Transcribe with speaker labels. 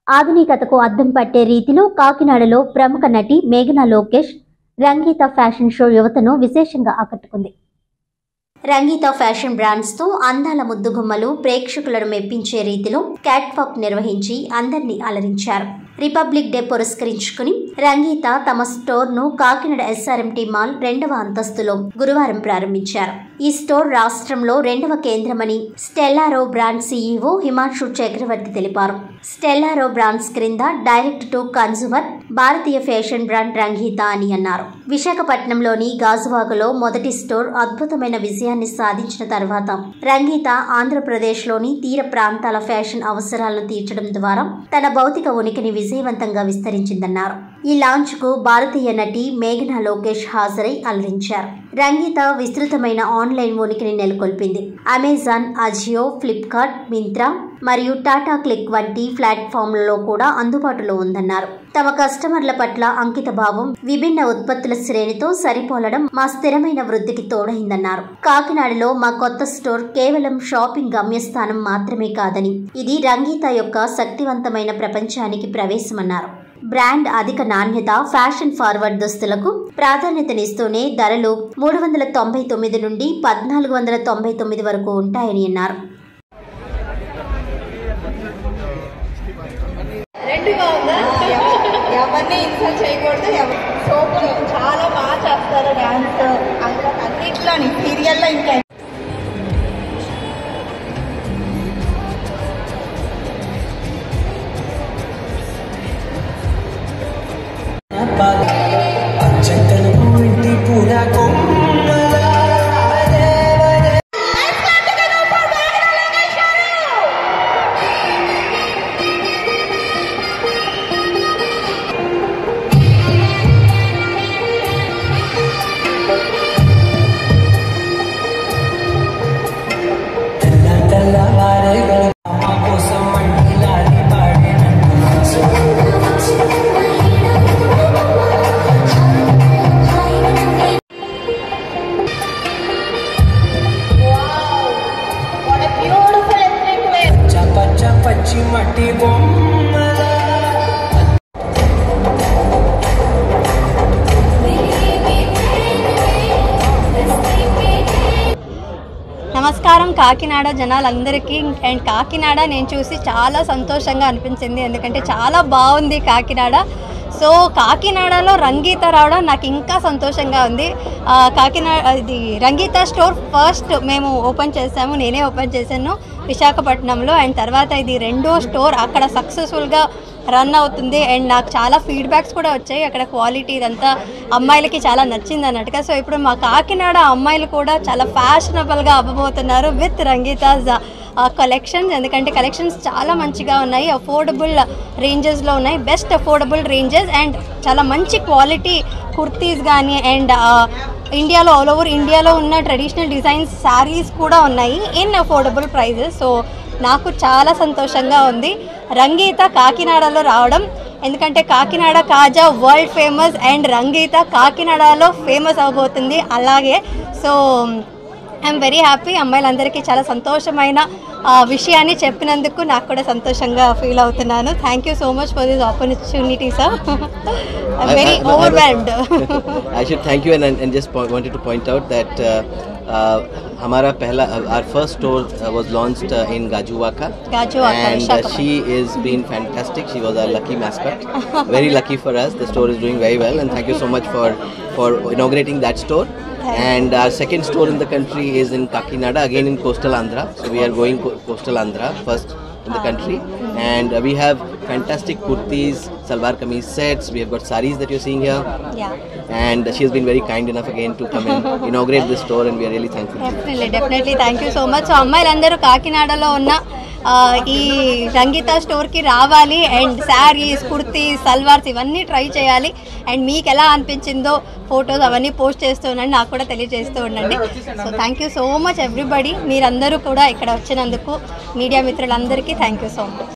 Speaker 1: ఆధునికతకు అద్దం పట్టే రీతిలో కాకినాడలో ప్రముఖ నటి మేఘనా లోకేష్ రంగీత ఫ్యాషన్ షో యువతను విశేషంగా ఆకట్టుకుంది రంగీత ఫ్యాషన్ బ్రాండ్స్తో అందాల ముద్దుగుమ్మలు ప్రేక్షకులను మెప్పించే రీతిలో క్యాట్ వాక్ నిర్వహించి అందరినీ అలరించారు రిపబ్లిక్ డే పురస్కరించుకుని రంగీత తమ స్టోర్ను కాకినాడ ఎస్ఆర్ఎంటీ మాల్ రెండవ అంతస్తులో గురువారం ప్రారంభించారు ఈ స్టోర్ రాష్ట్రంలో రెండవ కేంద్రమని Stellaro brand CEO Himanshu Chakravarthy తెలిపారు స్టెల్లారో బ్రాండ్స్ క్రింద డైరెక్ట్ టు కన్సూమర్ భారతీయ ఫ్యాషన్ బ్రాండ్ రంగీత అని అన్నారు విశాఖపట్నంలోని గాజువాకలో మొదటి స్టోర్ అద్భుతమైన విజయాన్ని సాధించిన తర్వాత రంగీత ఆంధ్రప్రదేశ్లోని తీర ప్రాంతాల ఫ్యాషన్ అవసరాలను తీర్చడం ద్వారా తన భౌతిక ఉనికిని విజయవంతంగా విస్తరించిందన్నారు ఈ లాంచ్ కు భారతీయ నటి మేఘనా లోకేష్ హాజరై అలరించారు రంగీత విస్తృతమైన ఆన్లైన్ ఉనికిని నెలకొల్పింది అమెజాన్ అజియో ఫ్లిప్కార్ట్ మింత్రా మరియు టాటా క్లిక్ వంటి ప్లాట్ఫామ్లలో కూడా అందుబాటులో ఉందన్నారు తమ కస్టమర్ల పట్ల అంకిత భావం విభిన్న ఉత్పత్తుల శ్రేణితో సరిపోలడం మా స్థిరమైన వృద్ధికి తోడైందన్నారు కాకినాడలో మా కొత్త స్టోర్ కేవలం షాపింగ్ గమ్యస్థానం మాత్రమే కాదని ఇది రంగీత యొక్క శక్తివంతమైన ప్రపంచానికి ప్రవేశమన్నారు బ్రాండ్ అధిక నాణ్యత ఫ్యాషన్ ఫార్వర్డ్ దుస్తులకు ప్రాధాన్యతనిస్తూనే ధరలు మూడు వందల తొంభై తొమ్మిది నుండి పద్నాలుగు వందల తొంభై తొమ్మిది వరకు ఉంటాయని అన్నారు
Speaker 2: రెండుగా ఉందా ఎవరిని ఇన్సల్ట్ చేయకూడదు ఎవ- సూపర్ చాలా బాగా చేస్తారు డాన్స్ అందులో అన్నిట్లోని సీరియల్లో ఇంకా
Speaker 3: చెక్కలు ఇంటి పూరా కొమ్మల తెల్ల తెల్లవారేగా అమ్మ కోసం మంటలారి పాడినందు
Speaker 2: What a beautiful ethnic wear.
Speaker 3: చపచ్చ పచ్చి మట్టి బొమ్మల
Speaker 4: నమస్కారం కాకినాడ జనాలందరికీ అండ్ కాకినాడ నేను చూసి చాలా సంతోషంగా అనిపించింది ఎందుకంటే చాలా బాగుంది కాకినాడ సో కాకినాడలో రంగీత రావడం నాకు ఇంకా సంతోషంగా ఉంది ఆ, కాకినాడ ఇది రంగీత స్టోర్ ఫస్ట్ మేము ఓపెన్ చేసాము నేనే ఓపెన్ చేశాను విశాఖపట్నంలో అండ్ తర్వాత ఇది రెండో స్టోర్ అక్కడ సక్సెస్ఫుల్గా రన్ అవుతుంది అండ్ నాకు చాలా ఫీడ్బ్యాక్స్ కూడా వచ్చాయి అక్కడ క్వాలిటీ ఇదంతా అమ్మాయిలకి చాలా నచ్చింది అన్నట్టుగా సో ఇప్పుడు మా కాకినాడ అమ్మాయిలు కూడా చాలా ఫ్యాషనబుల్గా అవ్వబోతున్నారు విత్ రంగీతాస్ కలెక్షన్స్ ఎందుకంటే కలెక్షన్స్ చాలా మంచిగా ఉన్నాయి అఫోర్డబుల్ రేంజెస్లో ఉన్నాయి బెస్ట్ అఫోర్డబుల్ రేంజెస్ అండ్ చాలా మంచి క్వాలిటీ కుర్తీస్ కానీ అండ్ ఇండియాలో ఆల్ ఓవర్ ఇండియాలో ఉన్న ట్రెడిషనల్ డిజైన్స్ శారీస్ కూడా ఉన్నాయి ఇన్ అఫోర్డబుల్ ప్రైజెస్ సో నాకు చాలా సంతోషంగా ఉంది రంగీత కాకినాడలో రావడం ఎందుకంటే Kakinada kaja world famous and Rangita కాకినాడలో ఫేమస్ అవబోతుంది అలాగే సో ఐఎమ్ వెరీ హ్యాపీ అమ్మాయిలందరికీ చాలా సంతోషమైన ఆ, విషయాన్ని చెప్పినందుకు నాకు కూడా సంతోషంగా ఫీల్ అవుతున్నాను thank you so much for this opportunity sir I'm very
Speaker 5: I- I- I-
Speaker 4: overwhelmed
Speaker 5: I should thank you and, and just po- wanted to point out that uh, uh, हमारा पहला our first store uh, was launched uh, in Gajuwaka
Speaker 4: Gajuwaka,
Speaker 5: and uh,
Speaker 4: Visakhapatnam.
Speaker 5: she is been fantastic she was our lucky mascot very lucky for us the store is doing very well and thank you so much for for inaugurating that store
Speaker 4: Thank
Speaker 5: and our second store in the country is in Kakinada again in coastal Andhra so we are going co- coastal Andhra first in the country and uh, we have fantastic kurtis salwar kameez sets we have got saris that you're seeing here
Speaker 4: yeah
Speaker 5: and she has been very kind enough again to come and inaugurate this store and we are really thankful to you.
Speaker 4: Definitely definitely thank you so much so అమ్మాయిలందరూ కాకినాడలో ఉన్న ఆ, ఈ రంగీత స్టోర్కి రావాలి and saris kurtis salwars ఇవన్నీ try చేయాలి and మీకు ఎలా అనిపించిందో ఫొటోస్ అవన్నీ పోస్ట్ చేస్తూ ఉండండి నాకు కూడా తెలియజేస్తూ ఉండండి so thank you so much everybody మీరందరూ కూడా ఇక్కడ వచ్చినందుకు మీడియా మిత్రులందరికీ థ్యాంక్ యూ సో మచ్